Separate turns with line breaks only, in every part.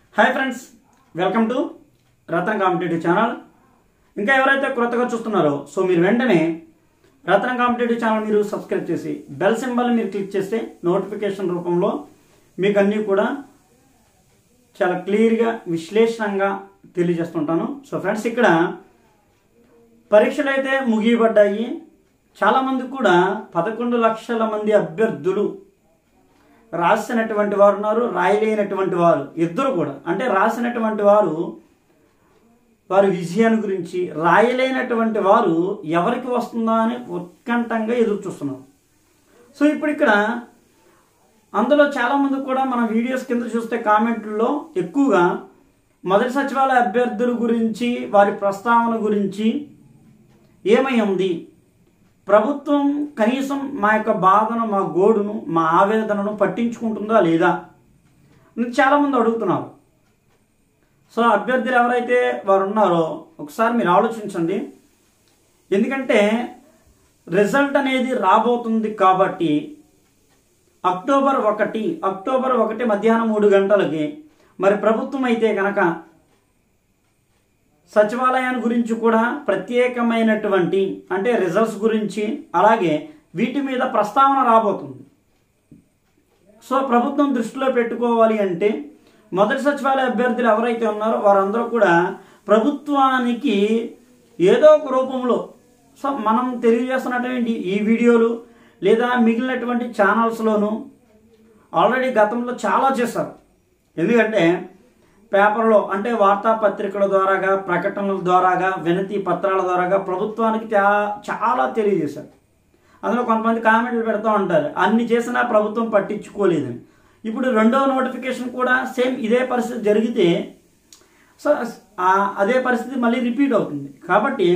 hi friends welcome to Ratna competitive channel ఇంకా ఎవరైతే కొత్తగా చూస్తున్నారో సో మీరు వెంటనే రత్న కాంపిటేటివ్ ఛానల్ మీరు సబ్స్క్రైబ్ చేసి బెల్ సింబల్ మీరు క్లిక్ చేస్తే నోటిఫికేషన్ రూపంలో మీకు అన్నీ కూడా చాలా క్లియర్గా విశ్లేషణంగా తెలియజేస్తుంటాను సో ఫ్రెండ్స్ ఇక్కడ పరీక్షలు అయితే ముగియబడ్డాయి చాలామంది కూడా పదకొండు లక్షల మంది అభ్యర్థులు రాసినటువంటి వారు ఉన్నారు రాయలేనటువంటి వారు ఇద్దరు కూడా అంటే రాసినటువంటి వారు వారి విజయాన్ని గురించి రాయలేనటువంటి వారు ఎవరికి వస్తుందా అని ఉత్కంఠంగా ఎదురు చూస్తున్నారు సో ఇప్పుడు ఇక్కడ అందులో చాలామంది కూడా మన వీడియోస్ కింద చూస్తే కామెంట్లో ఎక్కువగా మొదటి సచివాలయ అభ్యర్థుల గురించి వారి ప్రస్తావన గురించి ఏమై ఉంది ప్రభుత్వం కనీసం మా యొక్క బాధను మా గోడును మా ఆవేదనను పట్టించుకుంటుందా లేదా అని చాలామంది అడుగుతున్నారు సో అభ్యర్థులు ఎవరైతే వారు ఉన్నారో ఒకసారి మీరు ఆలోచించండి ఎందుకంటే రిజల్ట్ అనేది రాబోతుంది కాబట్టి అక్టోబర్ ఒకటి అక్టోబర్ ఒకటి మధ్యాహ్నం మూడు గంటలకి మరి ప్రభుత్వం అయితే కనుక సచివాలయాన్ని గురించి కూడా ప్రత్యేకమైనటువంటి అంటే రిజల్ట్స్ గురించి అలాగే వీటి మీద ప్రస్తావన రాబోతుంది సో ప్రభుత్వం దృష్టిలో పెట్టుకోవాలి అంటే మొదటి సచివాలయ అభ్యర్థులు ఎవరైతే ఉన్నారో వారందరూ కూడా ప్రభుత్వానికి ఏదో ఒక రూపంలో సో మనం తెలియజేస్తున్నటువంటి ఈ వీడియోలు లేదా మిగిలినటువంటి ఛానల్స్లోనూ ఆల్రెడీ గతంలో చాలా చేశారు ఎందుకంటే పేపర్లో అంటే వార్తాపత్రికల ద్వారాగా ప్రకటనల ద్వారాగా వినతి పత్రాల ద్వారాగా ప్రభుత్వానికి చా- చాలా తెలియజేశారు అందులో కొంతమంది కామెంట్లు పెడతా ఉంటారు అన్ని చేసినా ప్రభుత్వం పట్టించుకోలేదని ఇప్పుడు రెండవ నోటిఫికేషన్ కూడా సేమ్ ఇదే పరిస్థితి జరిగితే సో ఆ- అదే పరిస్థితి మళ్ళీ రిపీట్ అవుతుంది కాబట్టి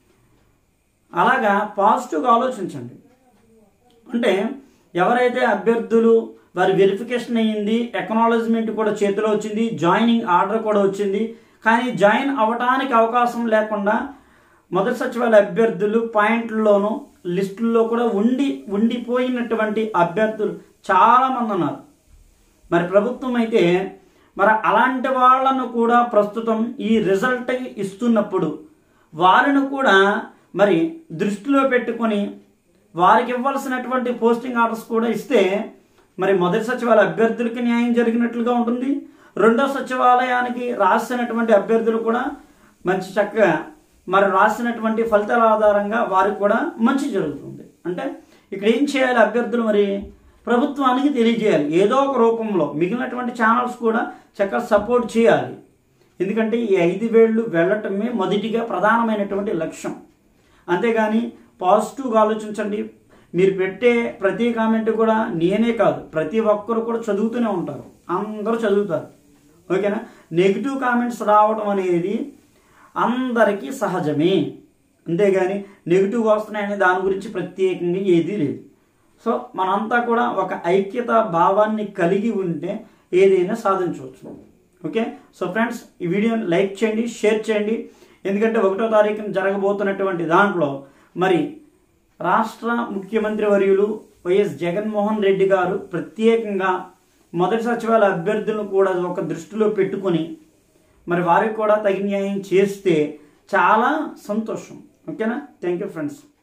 అలాగా పాజిటివ్గా ఆలోచించండి అంటే ఎవరైతే అభ్యర్థులు వారి వెరిఫికేషన్ అయ్యింది ఎకనాలజ్మెంట్ కూడా చేతిలో వచ్చింది జాయినింగ్ ఆర్డర్ కూడా వచ్చింది కానీ జాయిన్ అవ్వడానికి అవకాశం లేకుండా మొదటి సచివాలయ అభ్యర్థులు పాయింట్లలోనూ లిస్టుల్లో కూడా ఉండి ఉండిపోయినటువంటి అభ్యర్థులు చాలామంది ఉన్నారు మరి ప్రభుత్వం అయితే మరి అలాంటి వాళ్ళను కూడా ప్రస్తుతం ఈ రిజల్ట్ ఇస్తున్నప్పుడు వారిని కూడా మరి దృష్టిలో పెట్టుకొని వారికి ఇవ్వాల్సినటువంటి పోస్టింగ్ ఆర్డర్స్ కూడా ఇస్తే మరి మొదటి సచివాలయ అభ్యర్థులకి న్యాయం జరిగినట్లుగా ఉంటుంది రెండో సచివాలయానికి రాసినటువంటి అభ్యర్థులు కూడా మంచి చక్కగా మరి రాసినటువంటి ఫలితాల ఆధారంగా వారికి కూడా మంచి జరుగుతుంది అంటే ఇక్కడ ఏం చేయాలి అభ్యర్థులు మరి ప్రభుత్వానికి తెలియజేయాలి ఏదో ఒక రూపంలో మిగిలినటువంటి ఛానల్స్ కూడా చక్కగా సపోర్ట్ చేయాలి ఎందుకంటే ఈ ఐదు వేళ్ళు వెళ్ళటమే మొదటిగా ప్రధానమైనటువంటి లక్ష్యం అంతేగాని పాజిటివ్గా ఆలోచించండి మీరు పెట్టే ప్రతి కామెంట్ కూడా నేనే కాదు ప్రతి ఒక్కరు కూడా చదువుతూనే ఉంటారు అందరూ చదువుతారు ఓకేనా నెగిటివ్ కామెంట్స్ రావడం అనేది అందరికీ సహజమే అంతేగాని నెగిటివ్ వస్తున్నాయనే దాని గురించి ప్రత్యేకంగా ఏదీ లేదు సో మనంతా కూడా ఒక ఐక్యత భావాన్ని కలిగి ఉంటే ఏదైనా సాధించవచ్చు ఓకే సో ఫ్రెండ్స్ ఈ వీడియోని లైక్ చేయండి షేర్ చేయండి ఎందుకంటే ఒకటో తారీఖున జరగబోతున్నటువంటి దాంట్లో మరి రాష్ట్ర ముఖ్యమంత్రి వర్యులు వైఎస్ జగన్మోహన్ రెడ్డి గారు ప్రత్యేకంగా మొదటి సచివాలయ అభ్యర్థులను కూడా ఒక దృష్టిలో పెట్టుకొని మరి వారికి కూడా తగిన న్యాయం చేస్తే చాలా సంతోషం ఓకేనా థ్యాంక్ యూ ఫ్రెండ్స్